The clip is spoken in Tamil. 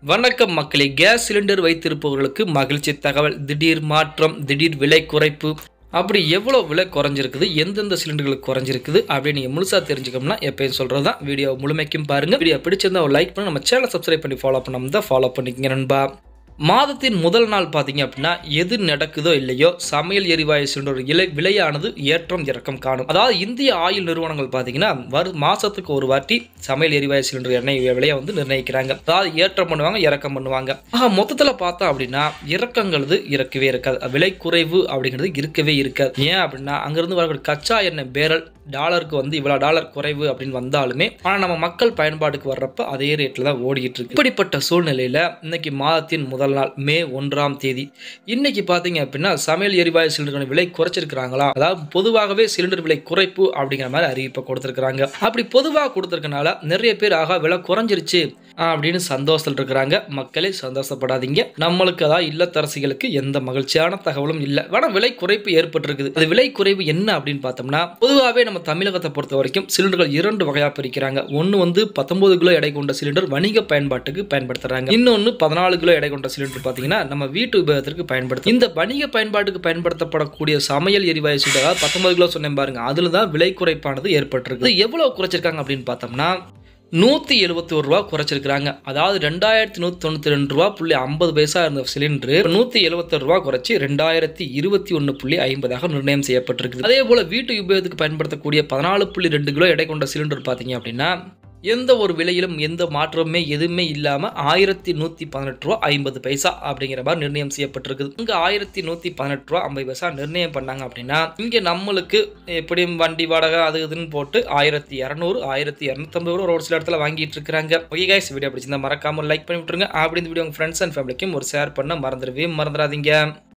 வணக்கம் மக்களே கேஸ் சிலிண்டர் வைத்திருப்பவர்களுக்கு மகிழ்ச்சி தகவல் திடீர் மாற்றம் திடீர் விலை குறைப்பு அப்படி எவ்வளோ விலை குறைஞ்சிருக்குது எந்தெந்த சிலிண்டர்களுக்கு குறைஞ்சிருக்குது அப்படின்னு நீங்கள் முழுசாக தெரிஞ்சுக்கணும்னா எப்பயும் சொல்கிறது தான் வீடியோ முழுமைக்கும் பாருங்கள் வீடியோ பிடிச்சிருந்தா ஒரு லைக் பண்ணி நம்ம சேனலை சப்ஸ்கிரைப் பண்ணி ஃபாலோ பண்ணாமல் தான் ஃபாலோ பண்ணிக்கங்க நண்பா மாதத்தின் முதல் நாள் பார்த்தீங்க அப்படின்னா எது நடக்குதோ இல்லையோ சமையல் எரிவாயு சிலிண்டர் இலை விலையானது ஏற்றம் இறக்கம் காணும் அதாவது இந்திய ஆயில் நிறுவனங்கள் பார்த்தீங்கன்னா வரு மாசத்துக்கு ஒரு வாட்டி சமையல் எரிவாயு சிலிண்டர் எண்ணெய் விலையை வந்து நிர்ணயிக்கிறாங்க அதாவது ஏற்றம் பண்ணுவாங்க இறக்கம் பண்ணுவாங்க ஆக மொத்தத்தில் பார்த்தோம் அப்படின்னா இறக்கங்கிறது இருக்கவே இருக்காது விலை குறைவு அப்படிங்கிறது இருக்கவே இருக்காது ஏன் அப்படின்னா அங்கிருந்து வரக்கூடிய கச்சா எண்ணெய் பேரல் டாலருக்கு வந்து இவ்வளோ டாலர் குறைவு அப்படின்னு வந்தாலுமே ஆனால் நம்ம மக்கள் பயன்பாட்டுக்கு வர்றப்ப அதே ரேட்டில் தான் ஓடிக்கிட்டு இருக்கு இப்படிப்பட்ட சூழ்நிலையில் இன்னைக்கு மாதத்தின் முதல் நாள் மே ஒன்றாம் தேதி இன்னைக்கு பார்த்தீங்க அப்படின்னா சமையல் எரிவாயு சிலிண்டர் விலை குறைச்சிருக்கிறாங்களா அதாவது பொதுவாகவே சிலிண்டர் விலை குறைப்பு அப்படிங்கிற மாதிரி அறிவிப்பை கொடுத்துருக்காங்க அப்படி பொதுவாக கொடுத்துருக்கனால நிறைய பேர் ஆகா விலை குறைஞ்சிருச்சு அப்படின்னு சந்தோஷத்தில் இருக்கிறாங்க மக்களே சந்தோஷப்படாதீங்க நம்மளுக்கு அதாவது இல்லத்தரசிகளுக்கு எந்த மகிழ்ச்சியான தகவலும் இல்லை வேணா விலை குறைப்பு ஏற்பட்டிருக்குது அது விலை குறைவு என்ன அப்படின்னு பார்த்தோம்னா பொதுவாகவே நம்ம தமிழகத்தை பொறுத்த வரைக்கும் சிலிண்டர்கள் இரண்டு வகையாக பிரிக்கிறாங்க ஒன்று வந்து பத்தொன்பது கிலோ எடை கொண்ட சிலிண்டர் வணிக பயன்பாட்டுக்கு பயன்படுத்துறாங்க இன்னொன்று பதினாலு கிலோ எடை கொண்ட சிலிண்டர் பார்த்தீங்கன்னா நம்ம வீட்டு உபயோகத்திற்கு பயன்படுத்தும் இந்த வணிக பயன்பாட்டுக்கு பயன்படுத்தப்படக்கூடிய சமையல் எரிவாயு சிலிண்டர் அதாவது பத்தொன்பது கிலோ சொன்னேன் பாருங்க அதுல தான் விலை குறைப்பானது ஏற்பட்டிருக்கு இது எவ்வளவு குறைச்சிருக்காங்க அப்படின்னு பார்த்தோம்னா நூற்றி எழுபத்தி ஒரு ரூபா குறைச்சிருக்காங்க அதாவது ரெண்டாயிரத்தி நூற்றி தொண்ணூற்றி ரெண்டு ரூபா புள்ளி ஐம்பது பைசா இருந்த சிலிண்டர் நூற்றி எழுபத்தொரு ரூபா குறைச்சி ரெண்டாயிரத்தி இருபத்தி ஒன்று புள்ளி ஐம்பதாக நிர்ணயம் செய்யப்பட்டிருக்கு அதே போல் வீட்டு உபயோகத்துக்கு பயன்படுத்தக்கூடிய பதினாலு புள்ளி ரெண்டு கிலோ எடை கொண்ட சிலிண்டர் பார்த்தீங்க அப்படின்னா எந்த ஒரு விலையிலும் எந்த மாற்றமுமே எதுவுமே இல்லாமல் ஆயிரத்தி நூற்றி பதினெட்டு ரூபா ஐம்பது பைசா அப்படிங்கிற மாதிரி நிர்ணயம் செய்யப்பட்டிருக்குது இங்கே ஆயிரத்தி நூற்றி பதினெட்டு ரூபா ஐம்பது பைசா நிர்ணயம் பண்ணாங்க அப்படின்னா இங்கே நம்மளுக்கு எப்படியும் வண்டி வாடகை அது இதுன்னு போட்டு ஆயிரத்தி இரநூறு ஆயிரத்தி இரநூத்தம்பது ரூபா ஒரு சில இடத்துல வாங்கிட்டு இருக்காங்க ஓகே கைஸ் வீடியோ பிடிச்சிருந்தா மறக்காம லைக் பண்ணி விட்டுருங்க அப்படி இந்த வீடியோ உங்கள் ஃப்ரெண்ட்ஸ் அண்ட் ஃபேமிலிக்கும் ஒரு ஷேர் பண்ண மறந்துடவே மறந்துடாதீங்க